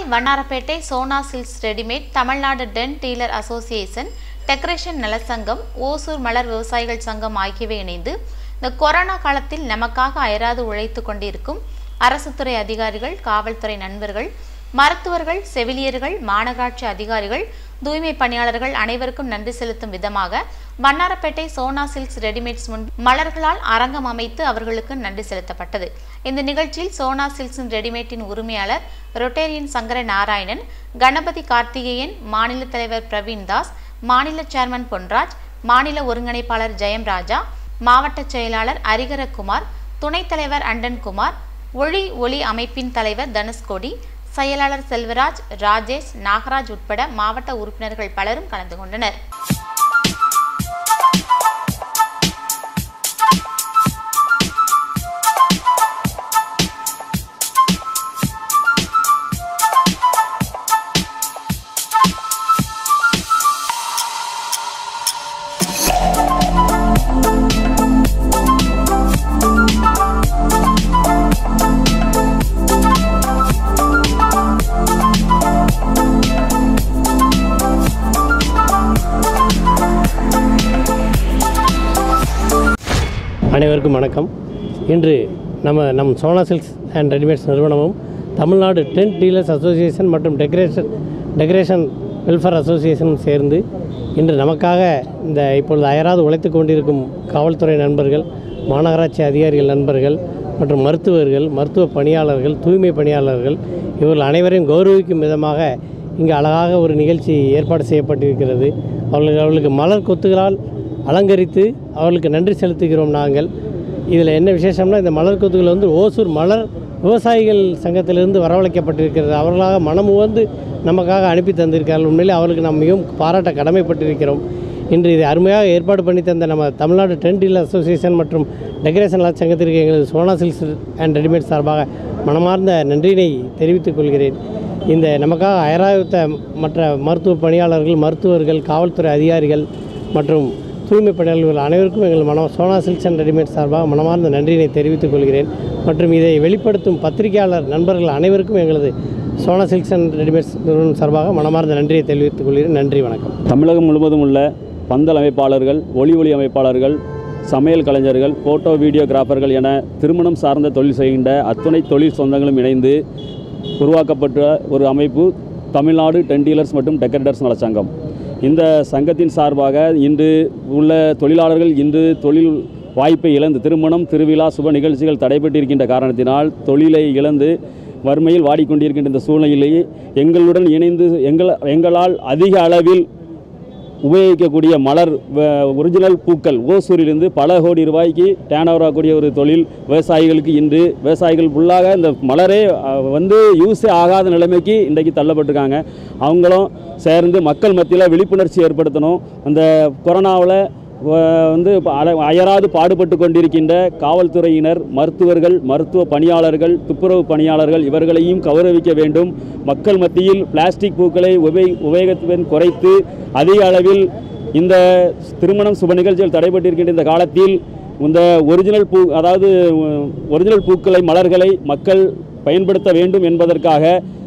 Vannarapettai Sona silks readymade Tamil Nadu tent dealer association decoration நலச்சங்கம் ஓசூர் மலர் விவசாயிகள் சங்கம் ஆகியவை இணைந்து இந்த கொரோனா காலத்தில் நமக்காக அயராது உழைத்து கொண்டிருக்கும் அரசு துறை அதிகாரிகள் காவல்துறை நண்பர்கள் மருத்துவர்கள் செவிலியர்கள் மாநகராட்சி அதிகாரிகள் தூய்மை பணியாளர்கள் அனைவருக்கும் நன்றி செலுத்தும் விதமாக வண்ணாரப்பேட்டை சோனா சில்க்ஸ் ரெடிமேட்ஸ் முன் மலர்களால் அரங்கம் அமைத்து அவர்களுக்கு நன்றி செலுத்தப்பட்டது இந்த நிகழ்ச்சியில் சோனா சில்க்ஸின் ரெடிமேட்டின் உரிமையாளர் ரொட்டேரியன் சங்கர நாராயணன் கணபதி கார்த்திகேயன் மாநில தலைவர் பிரவீன் தாஸ் மாநில சேர்மன் பொன்ராஜ் மாநில ஒருங்கிணைப்பாளர் ஜெயம் ராஜா மாவட்ட செயலாளர் அரிகரகுமார் துணைத் தலைவர் அண்டன்குமார் ஒளி ஒளி அமைப்பின் தலைவர் தனுஷ்கோடி செயலாளர் செல்வராஜ் ராஜேஷ் நாகராஜ் உட்பட மாவட்ட உறுப்பினர்கள் பலரும் கலந்து கொண்டனர் அனைவருக்கும் வணக்கம் இன்று நம்ம நம் சோனா சில்க்ஸ் அண்ட் ரெடிமேட்ஸ் நிறுவனமும் தமிழ்நாடு டென்ட் டீலர்ஸ் அசோசியேஷன் மற்றும் டெக்கரேஷன் டெக்கரேஷன் வெல்ஃபேர் அசோசியேஷனும் சேர்ந்து இன்று நமக்காக இந்த இப்பொழுது அயராது உழைத்து கொண்டிருக்கும் காவல்துறை நண்பர்கள் மாநகராட்சி அதிகாரிகள் நண்பர்கள் மற்றும் மருத்துவர்கள் மருத்துவ பணியாளர்கள் தூய்மை பணியாளர்கள் இவர்கள் அனைவரையும் கௌரவிக்கும் விதமாக இங்கு அழகாக ஒரு நிகழ்ச்சி ஏற்பாடு செய்யப்பட்டிருக்கிறது அவர்களுக்கு அவர்களுக்கு மலர் கொத்துகளால் அலங்கரித்து அவர்களுக்கு நன்றி செலுத்துகிறோம் நாங்கள் இதில் என்ன விசேஷம்னா இந்த மலர் கொத்துகள் வந்து ஓசூர் மலர் விவசாயிகள் சங்கத்திலிருந்து வரவழைக்கப்பட்டிருக்கிறது அவர்களாக மனம் உவந்து நமக்காக அனுப்பி தந்திருக்கார்கள் உண்மையிலே அவர்களுக்கு நாம் மிகவும் பாராட்ட கடமைப்பட்டிருக்கிறோம் இன்று இதை அருமையாக ஏற்பாடு பண்ணி தந்த நம்ம தமிழ்நாடு டென்ட் டீலர் அசோசியேஷன் மற்றும் டெக்கரேஷன் நல சங்கத்திற்கு எங்களது சோனா சில்க்ஸ் அண்ட் ரெடிமேட் சார்பாக மனமார்ந்த நன்றியினை தெரிவித்துக் கொள்கிறேன் இந்த நமக்காக அயராயுத்த மற்ற மருத்துவ பணியாளர்கள் மருத்துவர்கள் காவல்துறை அதிகாரிகள் மற்றும் தூய்மை பணியாளர்கள் அனைவருக்கும் எங்கள் மன சோனா சில்க்ஸ் அண்ட் ரெடிமேட் சார்பாக மனமார்ந்த நன்றியினை தெரிவித்துக் கொள்கிறேன் மற்றும் இதை வெளிப்படுத்தும் பத்திரிகையாளர் நண்பர்கள் அனைவருக்கும் எங்களது சோனா சில்க்ஸ் அண்ட் ரெடிமேட்ஸ் நிறுவனம் சார்பாக மனமார்ந்த நன்றியை தெரிவித்துக் கொள்கிறேன் நன்றி வணக்கம் தமிழகம் முழுவதும் உள்ள பந்தல் அமைப்பாளர்கள் ஒளி ஒளி அமைப்பாளர்கள் சமையல் கலைஞர்கள் ஃபோட்டோ வீடியோகிராஃபர்கள் என திருமணம் சார்ந்த தொழில் செய்கின்ற அத்துணை தொழில் சொந்தங்களும் இணைந்து உருவாக்கப்பட்ட ஒரு அமைப்பு தமிழ்நாடு டென் டீலர்ஸ் மற்றும் டெக்கரேட்டர்ஸ் நலச்சங்கம் இந்த சங்கத்தின் சார்பாக இன்று உள்ள தொழிலாளர்கள் இன்று தொழில் வாய்ப்பை இழந்து திருமணம் திருவிழா சுப நிகழ்ச்சிகள் தடைபட்டிருக்கின்ற காரணத்தினால் தொழிலை இழந்து வறுமையில் வாடிக்கொண்டிருக்கின்ற இந்த சூழ்நிலையை எங்களுடன் இணைந்து எங்கள் எங்களால் அதிக அளவில் உபயோகிக்கக்கூடிய மலர் வ- ஒரிஜினல் பூக்கள் ஓசூரிலிருந்து பல கோடி ரூபாய்க்கு டேன் ஓவர் ஆகக்கூடிய ஒரு தொழில் விவசாயிகளுக்கு இன்று விவசாயிகள் ஃபுல்லாக இந்த மலரே அஹ், வந்து யூஸே ஆகாத நிலைமைக்கு இன்றைக்கு தள்ளப்பட்டிருக்காங்க அவங்களும் சேர்ந்து மக்கள் மத்தியில் விழிப்புணர்ச்சி ஏற்படுத்தணும் அந்த கொரோனாவில் வந்து இப்ப அல- அயராது பாடுபட்டு கொண்டிருக்கின்ற காவல்துறையினர் மருத்துவர்கள் மருத்துவ பணியாளர்கள் துப்புரவு பணியாளர்கள் இவர்களையும் கௌரவிக்க வேண்டும் மக்கள் மத்தியில் பிளாஸ்டிக் பூக்களை உபயோக உபயோகத்துடன் குறைத்து அதிக அளவில் இந்த திருமணம் சுப நிகழ்ச்சிகள் தடைபட்டிருக்கின்ற இந்த காலத்தில் இந்த ஒரிஜினல் பூ அதாவது ஒரிஜினல் பூக்களை மலர்களை மக்கள் பயன்படுத்த வேண்டும் என்பதற்காக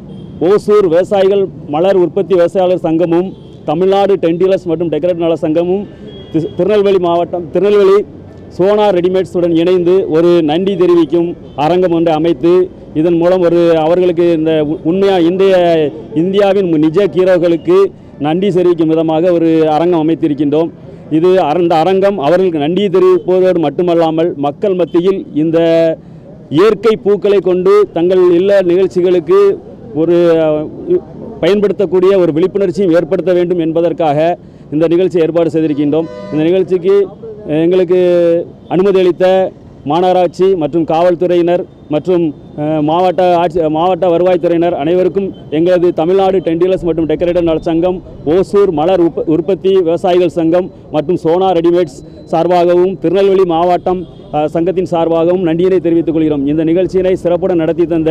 ஓசூர் விவசாயிகள் மலர் உற்பத்தி விவசாயிகள் சங்கமும் தமிழ்நாடு டென்டிலர்ஸ் மற்றும் டெக்கரேட் நல சங்கமும் தி- திருநெல்வேலி மாவட்டம் திருநெல்வேலி சோனா ரெடிமேட்ஸுடன் இணைந்து ஒரு நன்றி தெரிவிக்கும் அரங்கம் ஒன்று அமைத்து இதன் மூலம் ஒரு அவர்களுக்கு இந்த உண்மையாக இன்றைய இந்தியாவின் நிஜ ஹீரோக்களுக்கு நன்றி தெரிவிக்கும் விதமாக ஒரு அரங்கம் அமைத்திருக்கின்றோம் இது அர- இந்த அரங்கம் அவர்களுக்கு நன்றி தெரிவிப்பதோடு மட்டுமல்லாமல் மக்கள் மத்தியில் இந்த இயற்கை பூக்களை கொண்டு தங்கள் இல்ல நிகழ்ச்சிகளுக்கு ஒரு அஹ், பயன்படுத்தக்கூடிய ஒரு விழிப்புணர்ச்சியும் ஏற்படுத்த வேண்டும் என்பதற்காக இந்த நிகழ்ச்சி ஏற்பாடு செய்திருக்கின்றோம் இந்த நிகழ்ச்சிக்கு அஹ், எங்களுக்கு அனுமதி அளித்த மாநகராட்சி மற்றும் காவல்துறையினர் மற்றும் அஹ், மாவட்ட ஆட்சி மாவட்ட வருவாய்த்துறையினர் அனைவருக்கும் எங்களது தமிழ்நாடு டென்டிலர்ஸ் மற்றும் டெக்கரேட்டர் நல சங்கம் ஓசூர் மலர் உற்ப உற்பத்தி விவசாயிகள் சங்கம் மற்றும் சோனா ரெடிமேட்ஸ் சார்பாகவும் திருநெல்வேலி மாவட்டம் அஹ், சங்கத்தின் சார்பாகவும் நன்றியினை தெரிவித்துக் கொள்கிறோம் இந்த நிகழ்ச்சியினை சிறப்புடன் நடத்தி தந்த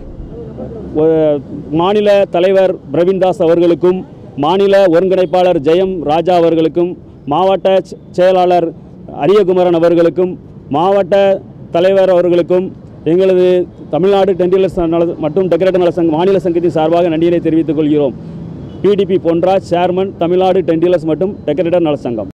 ஒ- மாநில தலைவர் பிரவீன்தாஸ் அவர்களுக்கும் மாநில ஒருங்கிணைப்பாளர் ஜெயம் ராஜா அவர்களுக்கும் மாவட்ட செ- செயலாளர் அரியகுமரன் அவர்களுக்கும் மாவட்ட தலைவர் அவர்களுக்கும் எங்களது தமிழ்நாடு டென்டிலர்ஸ் நல மற்றும் டெக்கரேட்டர் நல சங்க மாநில சங்கத்தின் சார்பாக நன்றியினை தெரிவித்துக் கொள்கிறோம் DTP Ponraj chairman Tamil Nadu tent dealers மற்றும் டெக்கரேட்டர் நல சங்கம்